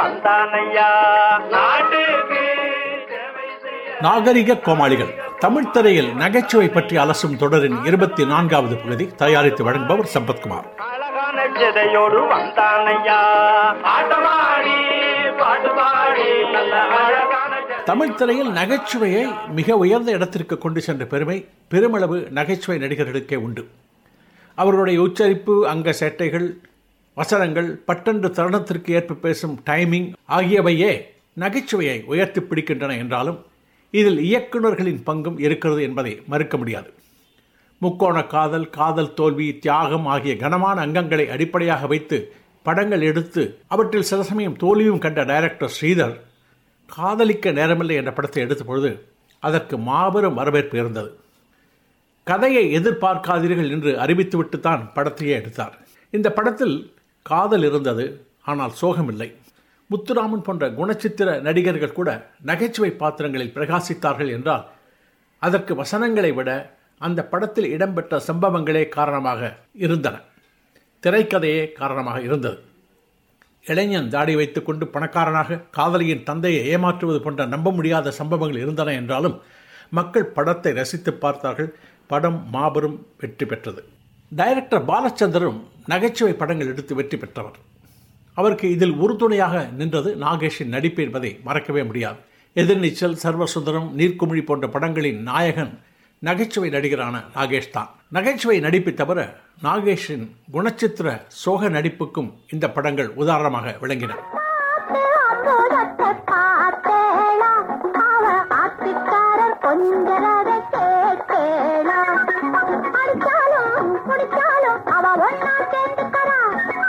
வந்தானையா நாட்டுக்கு சேவை செய்ய நாகரிக கோமாளிகள் தமிழ் திரையில் நகைச்சுவை பற்றி அலசும் தொடரின் இருபத்தி நான்காவது பகுதி தயாரித்து வழங்குபவர் சம்பத்குமார் அழகான ஜதையோடு வந்தானையா பாட்டுமாடி பாட்டுமாடி நல்ல அழகான ஜதை- தமிழ் திரையில் நகைச்சுவையை மிக உயர்ந்த இடத்திற்கு கொண்டு சென்ற பெருமை பெருமளவு நகைச்சுவை நடிகர்களுக்கே உண்டு அவர்களுடைய உச்சரிப்பு அங்க சேட்டைகள் வசனங்கள் பட்டென்று தருணத்திற்கு ஏற்ப பேசும் டைமிங் ஆகியவையே நகைச்சுவையை உயர்த்தி பிடிக்கின்றன என்றாலும் இதில் இயக்குநர்களின் பங்கும் இருக்கிறது என்பதை மறுக்க முடியாது முக்கோண காதல் காதல் தோல்வி தியாகம் ஆகிய கனமான அங்கங்களை அடிப்படையாக வைத்து படங்கள் எடுத்து அவற்றில் சில சமயம் தோல்வியும் கண்ட டைரக்டர் ஸ்ரீதர் காதலிக்க நேரமில்லை என்ற படத்தை எடுத்த பொழுது அதற்கு மாபெரும் வரவேற்பு இருந்தது கதையை எதிர்பார்க்காதீர்கள் என்று அறிவித்துவிட்டு தான் படத்தையே எடுத்தார் இந்த படத்தில் காதல் இருந்தது ஆனால் சோகமில்லை முத்துராமன் போன்ற குணச்சித்திர நடிகர்கள் கூட நகைச்சுவை பாத்திரங்களில் பிரகாசித்தார்கள் என்றால் அதற்கு வசனங்களை விட அந்த படத்தில் இடம்பெற்ற சம்பவங்களே காரணமாக இருந்தன திரைக்கதையே காரணமாக இருந்தது இளைஞன் தாடி வைத்துக்கொண்டு பணக்காரனாக காதலியின் தந்தையை ஏமாற்றுவது போன்ற நம்ப முடியாத சம்பவங்கள் இருந்தன என்றாலும் மக்கள் படத்தை ரசித்து பார்த்தார்கள் படம் மாபெரும் வெற்றி பெற்றது டைரக்டர் பாலச்சந்தரும் நகைச்சுவை படங்கள் எடுத்து வெற்றி பெற்றவர் அவருக்கு இதில் உறுதுணையாக நின்றது நாகேஷின் நடிப்பு என்பதை மறக்கவே முடியாது எதிர்நீச்சல் சர்வசுந்தரம் நீர்க்குமிழி போன்ற படங்களின் நாயகன் நகைச்சுவை நடிகரான நாகேஷ் தான் நகைச்சுவை நடிப்பை தவிர நாகேஷின் குணச்சித்திர சோக நடிப்புக்கும் இந்த படங்கள் உதாரணமாக விளங்கின அற்புதத்தை பார்த்தேளா அவ ஆத்துக்காரர் கொஞ்சரத கேட்டேளா அடிச்சாலும் குடிச்சாலும் அவ ஒன்னா சேர்ந்துக்கறா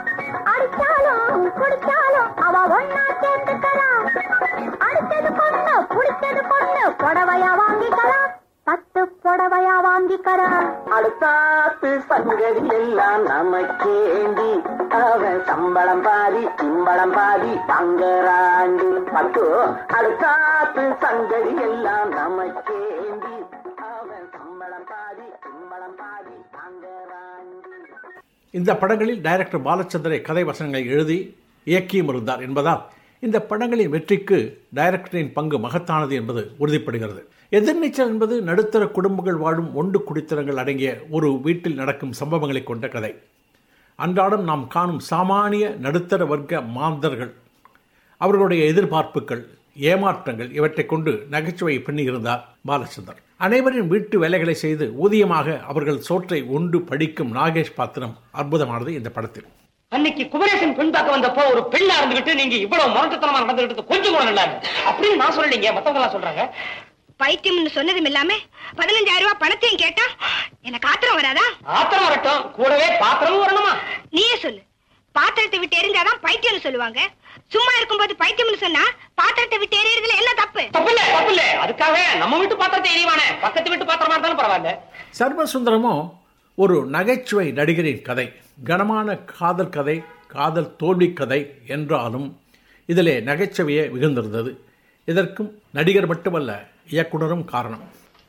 அடிச்சாலும் குடிச்சாலும் அவ ஒன்னா சேர்ந்துக்கறா அடுத்தது பொண்ணு குடிச்சது பொண்ணு புடவையா வாங்கிக்கலாம் பத்து புடவையா வாங்கிக்கறா அடுத்தாத்து சங்கதி எல்லாம் நமக்கேண்டி அவன் சம்பளம் பாதி சிம்பளம் பாதி பங்கராண்டி பத்து அடுத்தாத்து சங்கதி எல்லாம் நமக்கேண்டி அவன் சம்பளம் பாதி சிம்பளம் பாதி பங்கராண்டி இந்த படங்களில் டைரக்டர் பாலச்சந்தரை கதை வசனங்களை எழுதி இயக்கியும் இருந்தார் என்பதால் இந்த படங்களின் வெற்றிக்கு டைரக்டரின் பங்கு மகத்தானது என்பது உறுதிப்படுகிறது எதிர்நீச்சல் என்பது நடுத்தர குடும்பங்கள் வாழும் ஒன்று குடித்தனங்கள் அடங்கிய ஒரு வீட்டில் நடக்கும் சம்பவங்களை கொண்ட கதை அன்றாடம் நாம் காணும் சாமானிய நடுத்தர வர்க்க மாந்தர்கள் அவர்களுடைய எதிர்பார்ப்புகள் ஏமாற்றங்கள் இவற்றை கொண்டு நகைச்சுவையை பின்னியிருந்தார் பாலச்சந்தர் அனைவரின் வீட்டு வேலைகளை செய்து ஊதியமாக அவர்கள் சோற்றை உண்டு படிக்கும் நாகேஷ் பாத்திரம் அற்புதமானது இந்த படத்தில் அன்னைக்கு குமரேசன் பெண் பார்க்க வந்தப்போ ஒரு பெண்ணா இருந்துகிட்டு நீங்க இவ்வளவு முரட்டுத்தனமா நடந்துகிட்டு கொஞ்சம் கூட நல்லா இருக்கு அப்படின்னு நான் சொல்லலைங்க மத்தவங்க எல்லாம் சொல்றாங்க பைத்தியம்னு சொன்னதும் இல்லாம பதினஞ்சாயிரம் ரூபாய் பணத்தையும் கேட்டா எனக்கு ஆத்திரம் வராதா ஆத்திரம் வரட்டும் கூடவே பாத்திரமும் வரணுமா நீயே சொல்லு பாத்திரத்தை விட்டு எரிஞ்சாதான் பைத்தியம்னு சொல்லுவாங்க சும்மா இருக்கும்போது பைத்தியம்னு சொன்னா பாத்திரத்தை விட்டு எரியறதுல என்ன தப்பு தப்பு இல்ல தப்பு இல்ல அதுக்காக நம்ம வீட்டு பாத்திரத்தை எரிவானே பக்கத்து வீட்டு பாத்திரமா இருந்தாலும் பரவாயில்ல சர்வசுந்தரமோ ஒரு நகைச்சுவை நடிகரின் கதை கனமான காதல் கதை காதல் தோல்வி கதை என்றாலும் இதிலே நகைச்சுவையே மிகுந்திருந்தது இதற்கும் நடிகர் மட்டுமல்ல இயக்குனரும் காரணம்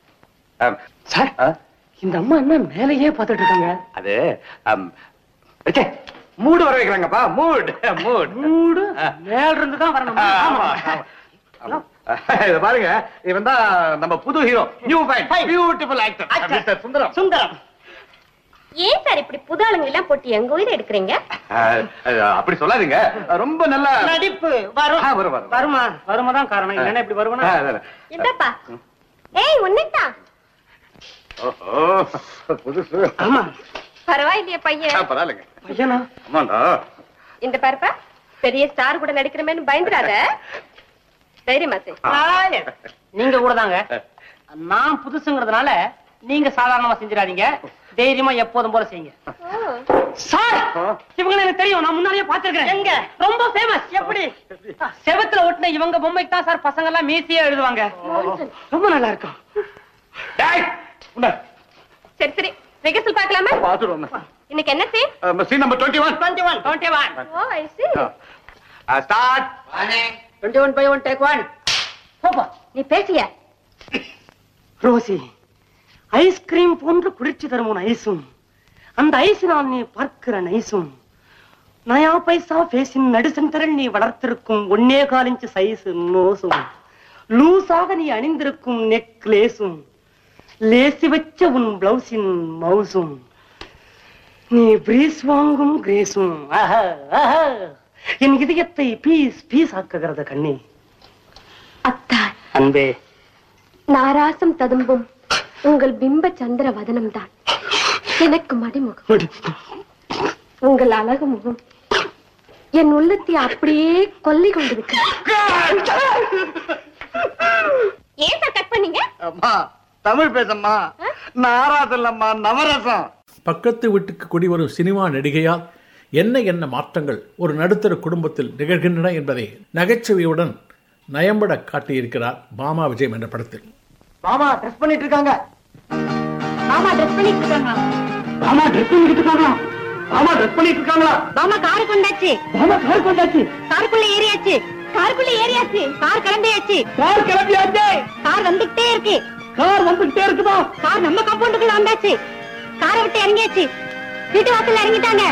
சார் இந்த அம்மா என்ன மேலேயே பார்த்துட்டு இருக்காங்க அது அம், ச்சே, மூடு வர வைக்கிறாங்கப்பா மூட் மூட் மூடு மேல இருந்து தான் வரணும் ஆமா, ஆமா. இத பாருங்க இவன் தான் நம்ம புது hero new fine beautiful actor mister Sundaram Sundaram ஏன் சார் இப்படி புது ஆளுங்க எல்லாம் போட்டு எங்க உயிரை எடுக்கிறீங்க அஹ், அஹ், அப்படி சொல்லாதீங்க ரொம்ப நல்ல நடிப்பு வரும் ஆ, வரும், வரும். வருமா வருமா தான் காரணம் இல்லைன்னா இப்படி வருவனா அஹ், அஹ், இந்தப்பா ஏய் உன்னிட்டான் ஓஹோ புதுசு ஆமா பரவாயில்லையே ஆ, பையன் பரவாயில்லைங்க பையனா ஆமாண்டா இந்த பாருப்பா பெரிய ஸ்டார் கூட நடிக்கிறமேன்னு பயந்துடாத தைரியமா செய் ஆயே. நீங்க கூட தாங்க நான் புதுசுங்கிறதுனால நீங்க சாதாரணமா செஞ்சிடாதீங்க தைரியமா எப்போதும் போல செய்யுங்க சார் இவங்க எனக்கு தெரியும் நான் முன்னாடியே பாத்துருக்கேன் எங்க ரொம்ப ஃபேமஸ் எப்படி செவத்துல ஒட்டின இவங்க பொம்மைக்கு தான் சார் பசங்க எல்லாம் மீசியா எழுதுவாங்க ரொம்ப நல்லா இருக்கும் டேய், உன்னை சரி சரி ரிகர்சல் பார்க்கலாமா பார்த்துட்டு வந்தேன். இன்னைக்கு என்ன scene ah, scene number twenty one twenty one twenty one oh I see start twenty one by one take one போப்பா நீ பேசிய ரோசி ஐஸ்கிரீம் போன்று குளிர்ச்சி தரும் உன் ஐஸும் அந்த ஐஸினால் நீ பார்க்கிற நைஸும் நயா பைசா பேசின் நடுசன் திறன் நீ வளர்த்திருக்கும் ஒன்னே கால் இன்ச்சு சைஸ் நோசும் லூசாக நீ அணிந்திருக்கும் நெக்லேஸும் லேசி வச்ச உன் பிளவுஸின் மவுசும் நீ பிரீஸ் வாங்கும் கிரேஸும் ஆஹா, ஆஹா. என் இதயத்தை பீஸ் பீஸ் ஆக்குகிறது கண்ணே அத்தான் அன்பே நாராசம் ததும்பும் உங்கள் பிம்ப சந்திர வதனம் தான் எனக்கு மடிமுகம் உங்கள் அழகு முகம் என் உள்ளத்தை அப்படியே கொல்லி கொண்டிருக்க ஏன் சார் கட் பண்ணீங்க அம்மா தமிழ் பேசம்மா நாராசம் இல்லம்மா நவரசம் பக்கத்து வீட்டுக்கு குடிவரும் சினிமா நடிகையால் என்ன என்ன மாற்றங்கள் ஒரு நடுத்தர குடும்பத்தில் நிகழ்கின்றன என்பதை நகைச்சுவையுடன் நயம்பட காட்டியிருக்கிறார் பாமா விஜயம் என்ற படத்தில் மாமா ட்ரெஸ் பண்ணிட்டு இருக்காங்க மாமா ட்ரெஸ் பண்ணிட்டு இருக்காங்க மாமா ட்ரெஸ் பண்ணிட்டு இருக்காங்களா மாமா ட்ரெஸ் பண்ணிட்டு இருக்காங்களா மாமா காரு கொண்டாச்சு மாமா கார் கொண்டாச்சு காருக்குள்ள ஏறியாச்சு காருக்குள்ள ஏறியாச்சு கார் கிளம்பியாச்சு கார் கிளம்பியாச்சே கார் வந்துகிட்டே இருக்கு கார் வந்துகிட்டே இருக்குதா கார் நம்ம காம்பவுண்டுக்குள்ள வந்தாச்சு காரை விட்டு இறங்கியாச்சு வீட்டு வாசல்ல இறங்கிட்டாங்க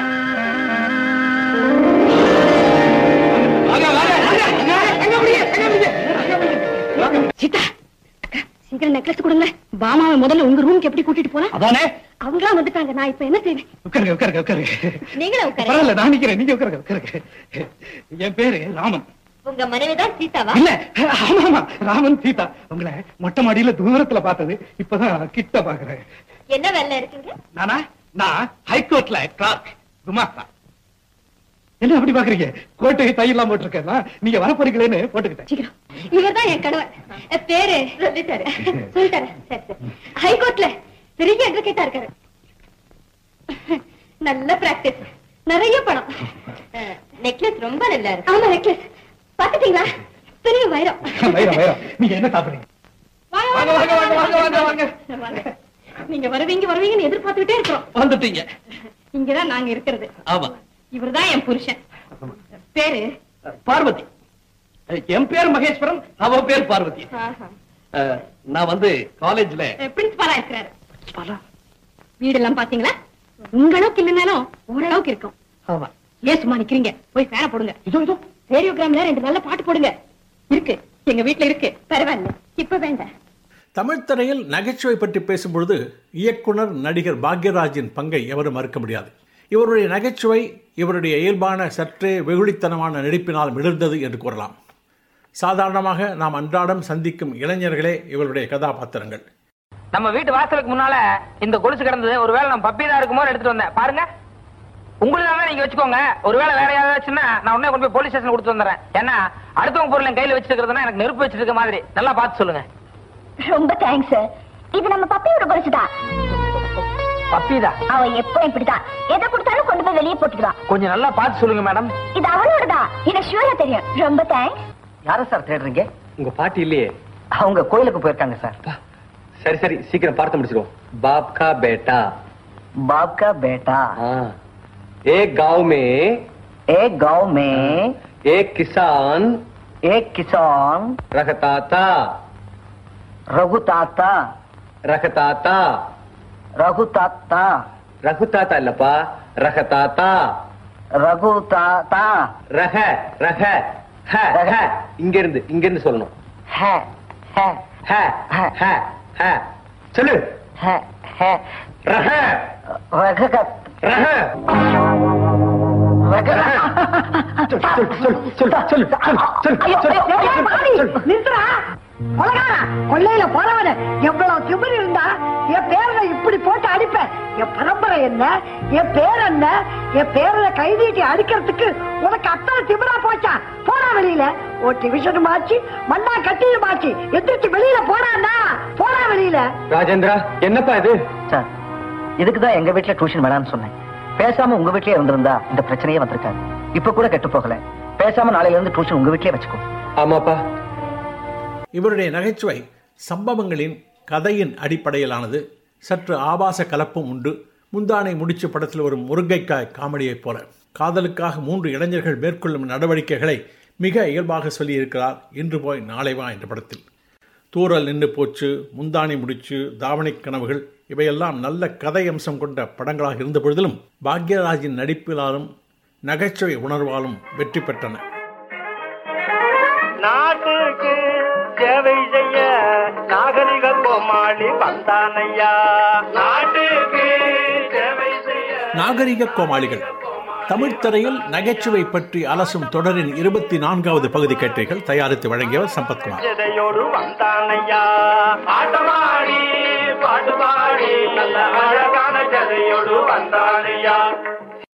சீதா அக்கா, சீக்கிரம் நெக்லஸ் கொடுங்க பாமாவை முதல்ல உங்க ரூமுக்கு எப்படி கூட்டிட்டு போலாம் அதானே அவங்களாம் வந்துட்டாங்க நான் இப்ப என்ன செய்வேன் உட்காருங்க உட்காருங்க உட்காருங்க நீங்களே உட்காரு பரவாயில்ல நான் நிக்கிறேன் நீங்க உட்காருங்க உட்காருங்க என் பேரு ராமன் உங்க மனைவிதான் சீதாவா இல்ல ஆமா ஆமா ராமன் சீதா உங்களை மொட்டை மாடியில தூரத்துல பார்த்தது இப்பதான் கிட்ட பாக்குறேன் என்ன வேலை இருக்குங்க நானா நான் ஹைகோர்ட்ல கிளார்க் குமாஸ்தா என்ன அப்படி பாக்குறீங்க கோட்டை தையெல்லாம் போட்டிருக்கேன் நீங்க வர போறீங்களேன்னு போட்டுக்கிட்டேன் சீக்கிரம் இவர்தான் என் கணவர் அஹ், பேரு சொல்லிட்டாரு சொல்லிட்டாரு சரி சரி ஹைகோர்ட்ல பெரிய அட்வொகேட்டா இருக்காரு நல்ல பிராக்டிஸ் நிறைய பணம் நெக்லஸ் ரொம்ப நல்லா இருக்கு ஆமா நெக்லஸ் பாத்துட்டீங்களா பெரிய வைரம் வைரம் வைரம் நீங்க என்ன சாப்பிடுறீங்க வாங்க, வாங்க, வாங்க, வாங்க, வாங்க, வாங்க, வாங்க. வாங்க. நீங்க வருவீங்க வருவீங்கன்னு எதிர்பார்த்துக்கிட்டே இருக்கிறோம் வந்துட்டீங்க இங்கதான் நாங்க இருக்கிறது ஆமா இவர்தான் என் புருஷன் பேரு பார்வதி என் பேர் மகேஸ்வரன் அவ பேர் பார்வதி அஹ், நான் வந்து காலேஜ்ல பிரின்சிபாலா இருக்கிறாரு வீடெல்லாம் பாத்தீங்களா உங்க அளவுக்கு இல்லைனாலும் ஓரளவுக்கு இருக்கும் ஆமா ஏன் சும்மா நிக்கிறீங்க போய் ஃபேன போடுங்க இதோ இதோ ரேடியோகிராம்ல ரெண்டு நல்ல பாட்டு போடுங்க இருக்கு எங்க வீட்ல இருக்கு பரவாயில்ல இப்ப வேண்டாம் தமிழ் திரையில் நகைச்சுவை பற்றி பேசும்பொழுது இயக்குனர் நடிகர் பாக்யராஜின் பங்கை எவரும் மறுக்க முடியாது இவருடைய நகைச்சுவை இவருடைய இயல்பான சற்றே வெகுளித்தனமான நடிப்பினால் மிளர்ந்தது என்று கூறலாம் சாதாரணமாக நாம் அன்றாடம் சந்திக்கும் இளைஞர்களே இவருடைய கதாபாத்திரங்கள் நம்ம வீட்டு வாசலுக்கு முன்னால இந்த கொலுசு கிடந்தது ஒருவேளை நம்ம பப்பி தான் இருக்குமோ எடுத்துட்டு வந்தேன் பாருங்க உங்களுக்கு நீங்க வச்சுக்கோங்க ஒருவேளை வேற யாராச்சுன்னா நான் உடனே கொண்டு போய் போலீஸ் ஸ்டேஷன் கொடுத்து வந்துடுறேன் ஏன்னா அடுத்தவங்க பொருள் என் கையில வச்சிருக்கிறதுனா எனக்கு நெருப்பு வச்சிட்டு இருக்க மாதிரி நல்லா பார்த்து சொல்லுங்க ரொம்ப தேங்க்ஸ் இது நம்ம பப்பியோட கொலுசுதான் பப்பி தான் அவ எப்போ இப்படிதான் எதை கொடுத்தாலும் கொண்டு போய் வெளியே போட்டுடுவான் கொஞ்சம் நல்லா பார்த்து சொல்லுங்க மேடம் இது அவளோடதான் எனக்கு ஷூரா தெரியும் ரொம்ப தேங்க்ஸ் யார சார் தேடுறீங்க உங்க பாட்டி இல்லையே அவங்க கோயிலுக்கு போயிருக்காங்க சார் சரி சரி சீக்கிரம் பார்த்து முடிச்சிருவோம் बाप का बेटा बाप का बेटा हाँ एक गांव में एक गांव में एक किसान एक किसान रखता था रघु ताता रखता था रघु ताता रखता था लपा रखता था रघु ताता रह रह है है இங்க இருந்து இங்க இருந்து சொல்லணும் है है है है है சொல்லு है है रह रघुगत रह நிறுத்துறா கொலகாரா கொள்ளையில போறவன எவ்வளவு திமிர் இருந்தா என் பேரனை இப்படி போட்டு அடிப்பேன் என் பரம்பரை என்ன என் பேர் என்ன என் பேரனை கை நீட்டி அடிக்கிறதுக்கு உனக்கு அத்தனை திமிரா போச்சா போடா வெளியில ஒரு டிவிஷன் மாச்சு மண்ணா கட்டியும் மாச்சு எந்திரிச்சு வெளியில போடாண்ணா போடா வெளியில ராஜேந்திரா என்னப்பா இது சார் இதுக்கு தான் எங்க வீட்ல டியூஷன் வேணாம்னு சொன்னேன் பேசாம உங்க வீட்லயே இருந்திருந்தா இந்த பிரச்சனையே வந்திருக்காது இப்ப கூட கெட்டு போகல பேசாம நாளையில இருந்து டியூஷன் உங்க வீட்லயே வச்சுக்கோ ஆமாப்பா இவருடைய நகைச்சுவை சம்பவங்களின் கதையின் அடிப்படையிலானது சற்று ஆபாச கலப்பும் உண்டு முந்தானை முடிச்சு படத்தில் ஒரு முருங்கைக்காய் காமெடியைப் போல காதலுக்காக மூன்று இளைஞர்கள் மேற்கொள்ளும் நடவடிக்கைகளை மிக இயல்பாக சொல்லியிருக்கிறார் இன்று போய் நாளை வா என்ற படத்தில் தூரல் நின்று போச்சு முந்தானி முடிச்சு தாவணி கனவுகள் இவையெல்லாம் நல்ல கதை அம்சம் கொண்ட படங்களாக இருந்த பொழுதிலும் பாக்யராஜின் நடிப்பினாலும் நகைச்சுவை உணர்வாலும் வெற்றி பெற்றன நாட்டுக்கு சேவை செய்ய நாகரிக கோமாளி வந்தானையா நாட்டுக்கு சேவை செய்ய நாகரிக கோமாளிகள் தமிழ் திரையில் நகைச்சுவை பற்றி அலசும் தொடரின் இருபத்தி நான்காவது பகுதி கேட்டீர்கள் தயாரித்து வழங்கியவர் சம்பத்குமார் ஜதையோடு வந்தானையா ஆட்டமாடி பாட்டு பாடி நல்ல அழகான ஜதையோடு வந்தானையா